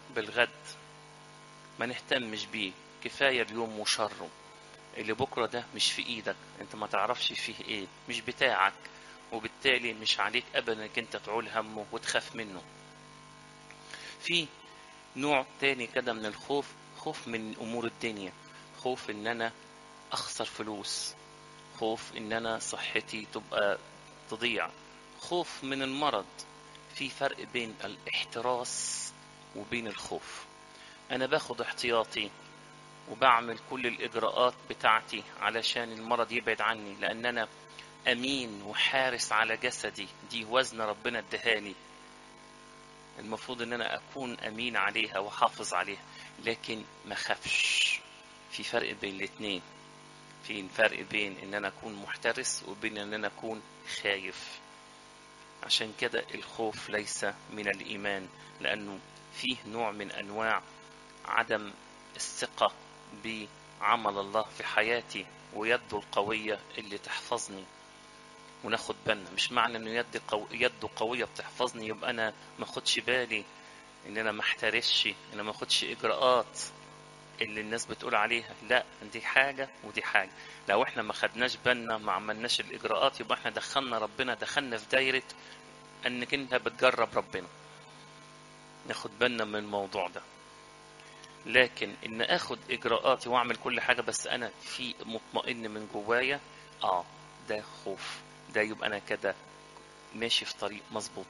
بالغد ما نهتمش بيه كفاية اليوم وشره اللي بكرة ده مش في ايدك انت ما تعرفش فيه ايه مش بتاعك وبالتالي مش عليك ابدا انك انت تعول همه وتخاف منه في نوع تاني كده من الخوف خوف من امور الدنيا خوف ان انا اخسر فلوس خوف ان انا صحتي تبقى تضيع خوف من المرض في فرق بين الاحتراس وبين الخوف انا باخد احتياطي وبعمل كل الاجراءات بتاعتي علشان المرض يبعد عني لان انا امين وحارس على جسدي دي وزن ربنا ادهاني المفروض ان انا اكون امين عليها وحافظ عليها لكن ما خافش في فرق بين الاثنين في فرق بين ان انا اكون محترس وبين ان انا اكون خايف عشان كده الخوف ليس من الايمان لانه فيه نوع من انواع عدم الثقه بعمل الله في حياتي ويده القويه اللي تحفظني وناخد بالنا مش معنى انه يد قو... يده قويه بتحفظني يبقى انا ما اخدش بالي ان انا ما احترسش ان انا ما اخدش اجراءات اللي الناس بتقول عليها لا دي حاجه ودي حاجه لو احنا ما خدناش بالنا ما عملناش الاجراءات يبقى احنا دخلنا ربنا دخلنا في دايره انك انت بتجرب ربنا ناخد بالنا من الموضوع ده لكن ان اخد اجراءاتي واعمل كل حاجه بس انا في مطمئن من جوايا اه ده خوف ده يبقى انا كده ماشي في طريق مظبوط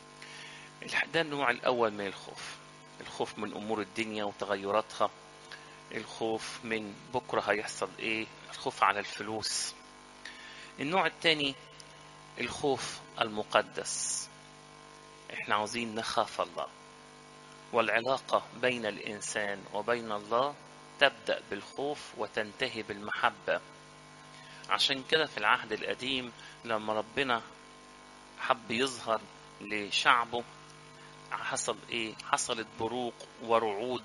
ده النوع الاول من الخوف الخوف من امور الدنيا وتغيراتها الخوف من بكره هيحصل ايه الخوف على الفلوس النوع الثاني الخوف المقدس احنا عاوزين نخاف الله والعلاقة بين الإنسان وبين الله تبدأ بالخوف وتنتهي بالمحبة عشان كده في العهد القديم لما ربنا حب يظهر لشعبه حصل ايه حصلت بروق ورعود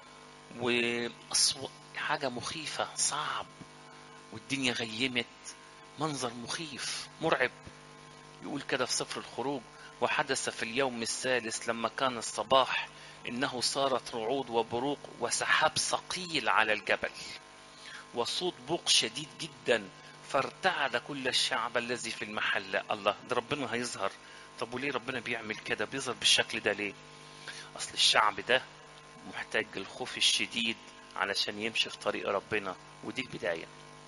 وأصوات حاجة مخيفة صعب والدنيا غيمت منظر مخيف مرعب يقول كده في سفر الخروج وحدث في اليوم الثالث لما كان الصباح إنه صارت رعود وبروق وسحاب ثقيل على الجبل وصوت بوق شديد جدا فارتعد كل الشعب الذي في المحل الله ده ربنا هيظهر طب وليه ربنا بيعمل كده بيظهر بالشكل ده ليه أصل الشعب ده محتاج الخوف الشديد علشان يمشي في طريق ربنا ودي البداية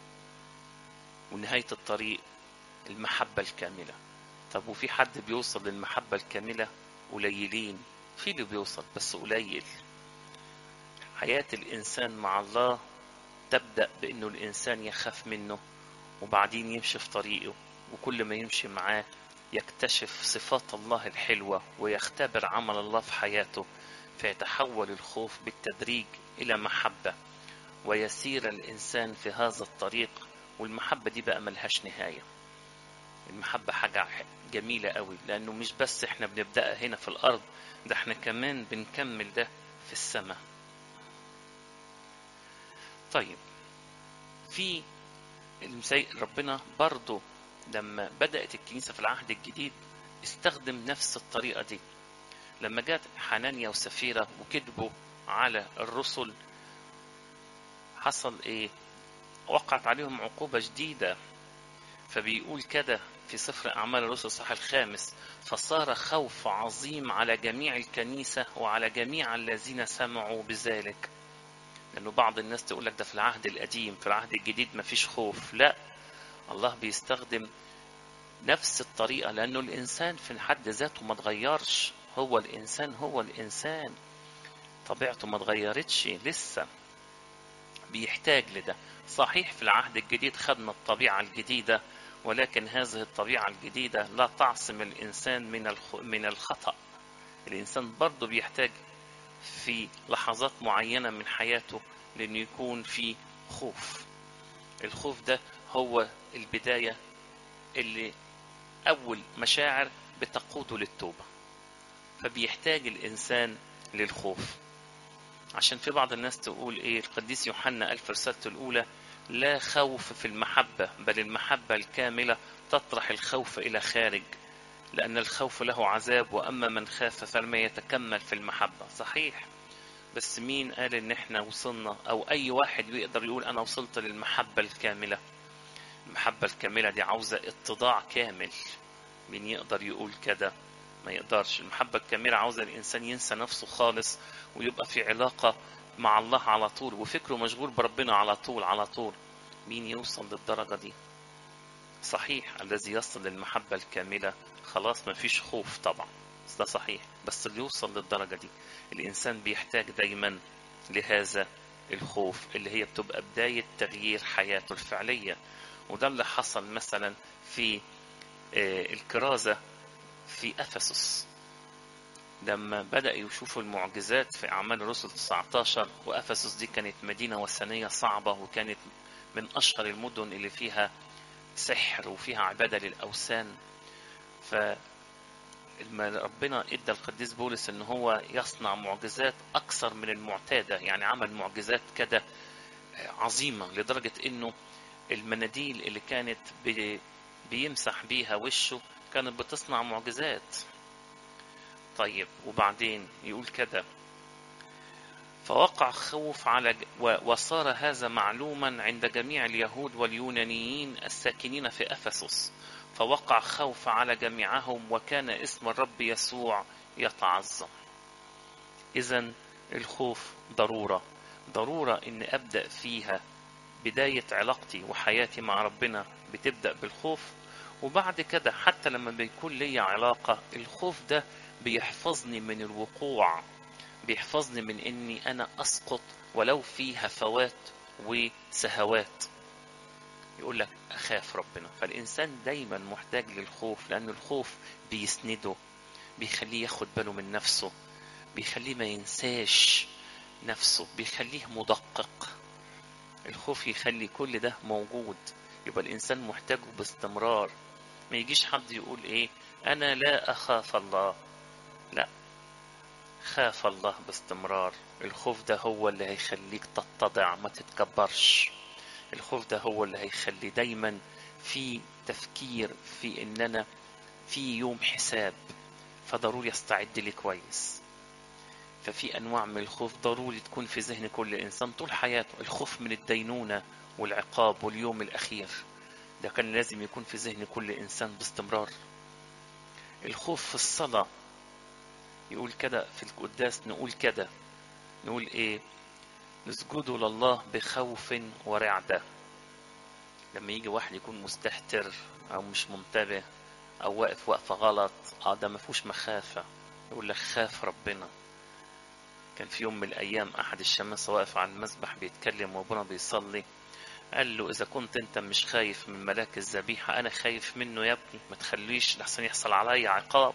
ونهاية الطريق المحبة الكاملة طب وفي حد بيوصل للمحبة الكاملة قليلين في اللي بيوصل بس قليل حياة الإنسان مع الله تبدأ بأنه الإنسان يخاف منه وبعدين يمشي في طريقه وكل ما يمشي معاه يكتشف صفات الله الحلوة ويختبر عمل الله في حياته فيتحول الخوف بالتدريج إلى محبة ويسير الإنسان في هذا الطريق والمحبة دي بقى ملهاش نهاية المحبة حاجة جميلة قوي لأنه مش بس احنا بنبدأها هنا في الأرض ده احنا كمان بنكمل ده في السماء طيب في ربنا برضه لما بدأت الكنيسة في العهد الجديد استخدم نفس الطريقة دي لما جت حنانيا وسفيرة وكذبوا على الرسل حصل ايه وقعت عليهم عقوبة جديدة فبيقول كده في سفر أعمال الرسل الصح الخامس فصار خوف عظيم على جميع الكنيسة وعلى جميع الذين سمعوا بذلك لأنه بعض الناس تقول لك ده في العهد القديم في العهد الجديد مفيش خوف لا الله بيستخدم نفس الطريقة لأنه الإنسان في حد ذاته ما تغيرش هو الإنسان هو الإنسان طبيعته ما تغيرتش لسه بيحتاج لده صحيح في العهد الجديد خدنا الطبيعة الجديدة ولكن هذه الطبيعة الجديدة لا تعصم الإنسان من من الخطأ الإنسان برضه بيحتاج في لحظات معينة من حياته لأنه يكون في خوف الخوف ده هو البداية اللي أول مشاعر بتقوده للتوبة فبيحتاج الإنسان للخوف عشان في بعض الناس تقول إيه القديس يوحنا ألف رسالته الأولى لا خوف في المحبة بل المحبة الكاملة تطرح الخوف إلى خارج لأن الخوف له عذاب وأما من خاف فلما يتكمل في المحبة صحيح بس مين قال ان احنا وصلنا او اي واحد يقدر يقول انا وصلت للمحبة الكاملة المحبة الكاملة دي عاوزة اتضاع كامل مين يقدر يقول كده ما يقدرش المحبة الكاملة عاوزة الإنسان ينسى نفسه خالص ويبقى في علاقة مع الله على طول وفكره مشغول بربنا على طول على طول مين يوصل للدرجة دي صحيح الذي يصل للمحبة الكاملة خلاص ما فيش خوف طبعا ده صحيح بس اللي يوصل للدرجة دي الإنسان بيحتاج دايما لهذا الخوف اللي هي بتبقى بداية تغيير حياته الفعلية وده اللي حصل مثلا في الكرازة في أفسس لما بدأ يشوفوا المعجزات في أعمال الرسل 19 وأفسس دي كانت مدينة وثنية صعبة وكانت من أشهر المدن اللي فيها سحر وفيها عبادة للأوثان ف ربنا ادى القديس بولس ان هو يصنع معجزات اكثر من المعتاده يعني عمل معجزات كده عظيمه لدرجه انه المناديل اللي كانت بي بيمسح بيها وشه كانت بتصنع معجزات طيب وبعدين يقول كده فوقع خوف على وصار هذا معلوما عند جميع اليهود واليونانيين الساكنين في افسس فوقع خوف على جميعهم وكان اسم الرب يسوع يتعظم اذا الخوف ضروره ضروره ان ابدا فيها بدايه علاقتي وحياتي مع ربنا بتبدا بالخوف وبعد كده حتى لما بيكون لي علاقه الخوف ده بيحفظني من الوقوع بيحفظني من اني انا اسقط ولو في هفوات وسهوات يقول لك اخاف ربنا فالانسان دايما محتاج للخوف لان الخوف بيسنده بيخليه ياخد باله من نفسه بيخليه ما ينساش نفسه بيخليه مدقق الخوف يخلي كل ده موجود يبقى الانسان محتاجه باستمرار ما يجيش حد يقول ايه انا لا اخاف الله لا خاف الله باستمرار الخوف ده هو اللي هيخليك تتضع ما تتكبرش الخوف ده هو اللي هيخلي دايما في تفكير في ان انا في يوم حساب فضروري استعد لي كويس ففي انواع من الخوف ضروري تكون في ذهن كل انسان طول حياته الخوف من الدينونه والعقاب واليوم الاخير ده كان لازم يكون في ذهن كل انسان باستمرار الخوف في الصلاه يقول كده في القداس نقول كده نقول ايه نسجد لله بخوف ورعدة لما يجي واحد يكون مستهتر او مش منتبه او واقف وقفة غلط اه ده ما فيهوش مخافة يقول لك خاف ربنا كان في يوم من الايام احد الشماسة واقف على المسبح بيتكلم وابونا بيصلي قال له اذا كنت انت مش خايف من ملاك الذبيحة انا خايف منه يا ابني ما تخليش لحسن يحصل عليا عقاب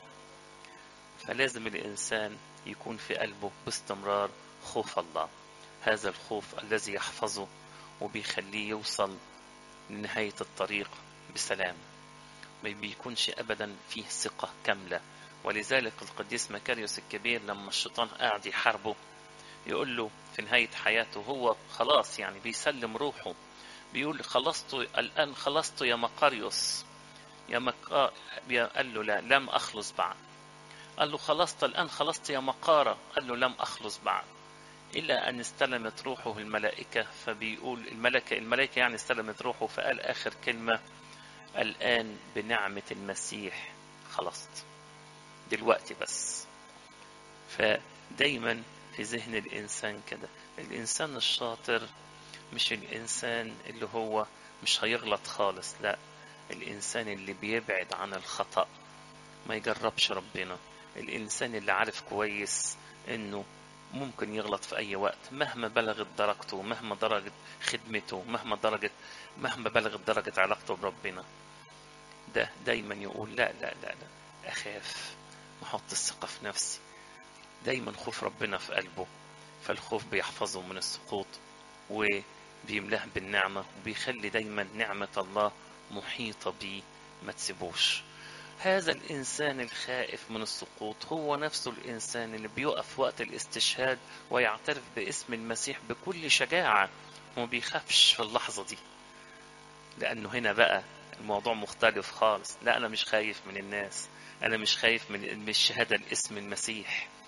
فلازم الإنسان يكون في قلبه باستمرار خوف الله هذا الخوف الذي يحفظه وبيخليه يوصل لنهاية الطريق بسلام ما بيكونش أبدا فيه ثقة كاملة ولذلك القديس مكاريوس الكبير لما الشيطان قاعد يحاربه يقول له في نهاية حياته هو خلاص يعني بيسلم روحه بيقول خلصت الآن خلصت يا مقاريوس يا مكار قال له لا لم أخلص بعد قال له خلصت الآن خلصت يا مقارة قال له لم أخلص بعد إلا أن استلمت روحه الملائكة فبيقول الملكة الملائكة يعني استلمت روحه فقال آخر كلمة الآن بنعمة المسيح خلصت دلوقتي بس فدايما في ذهن الإنسان كده الإنسان الشاطر مش الإنسان اللي هو مش هيغلط خالص لا الإنسان اللي بيبعد عن الخطأ ما يجربش ربنا الإنسان اللي عارف كويس إنه ممكن يغلط في أي وقت مهما بلغت درجته مهما درجة خدمته مهما درجة مهما بلغت درجة علاقته بربنا ده دايما يقول لا لا لا لا أخاف محط الثقة في نفسي دايما خوف ربنا في قلبه فالخوف بيحفظه من السقوط وبيملاه بالنعمة وبيخلي دايما نعمة الله محيطة بيه ما تسيبوش هذا الإنسان الخائف من السقوط هو نفسه الإنسان اللي بيقف وقت الاستشهاد ويعترف باسم المسيح بكل شجاعة وما بيخافش في اللحظة دي لأنه هنا بقى الموضوع مختلف خالص لا أنا مش خايف من الناس أنا مش خايف من من الشهادة لاسم المسيح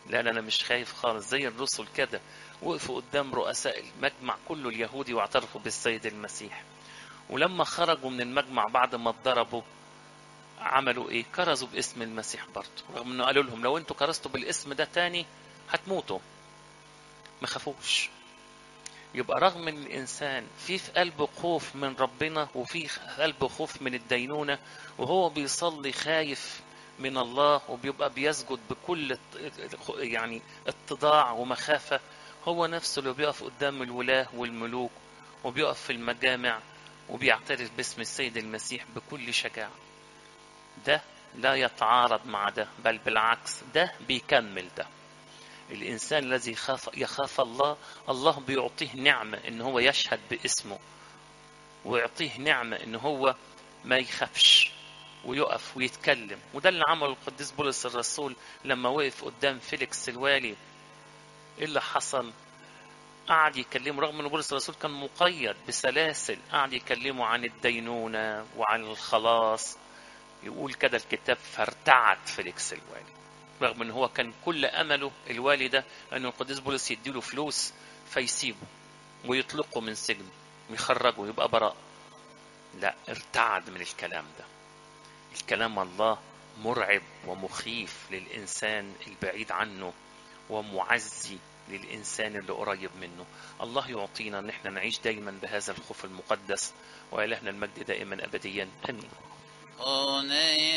لا لا انا مش خايف خالص زي الرسل كده وقفوا قدام رؤساء المجمع كله اليهودي واعترفوا بالسيد المسيح ولما خرجوا من المجمع بعد ما اتضربوا عملوا ايه كرزوا باسم المسيح برضه رغم انه قالوا لهم لو انتوا كرزتوا بالاسم ده تاني هتموتوا ما خافوش يبقى رغم ان الانسان في في قلبه خوف من ربنا وفي في قلبه خوف من الدينونه وهو بيصلي خايف من الله وبيبقى بيسجد بكل يعني اتضاع ومخافه هو نفسه اللي بيقف قدام الولاه والملوك وبيقف في المجامع وبيعترف باسم السيد المسيح بكل شجاعه ده لا يتعارض مع ده بل بالعكس ده بيكمل ده الإنسان الذي يخاف, يخاف الله الله بيعطيه نعمة إن هو يشهد باسمه ويعطيه نعمة إن هو ما يخافش ويقف ويتكلم وده اللي عمله القديس بولس الرسول لما وقف قدام فيليكس الوالي ايه اللي حصل قعد يكلمه رغم ان بولس الرسول كان مقيد بسلاسل قعد يكلمه عن الدينونة وعن الخلاص يقول كده الكتاب فارتعد فيليكس الوالي رغم ان هو كان كل امله الوالي ده ان القديس بولس يديله فلوس فيسيبه ويطلقه من سجن ويخرجه يبقى براء لا ارتعد من الكلام ده الكلام الله مرعب ومخيف للإنسان البعيد عنه ومعزي للإنسان اللي قريب منه الله يعطينا أن احنا نعيش دايما بهذا الخوف المقدس وإلهنا المجد دائما أبديا آمين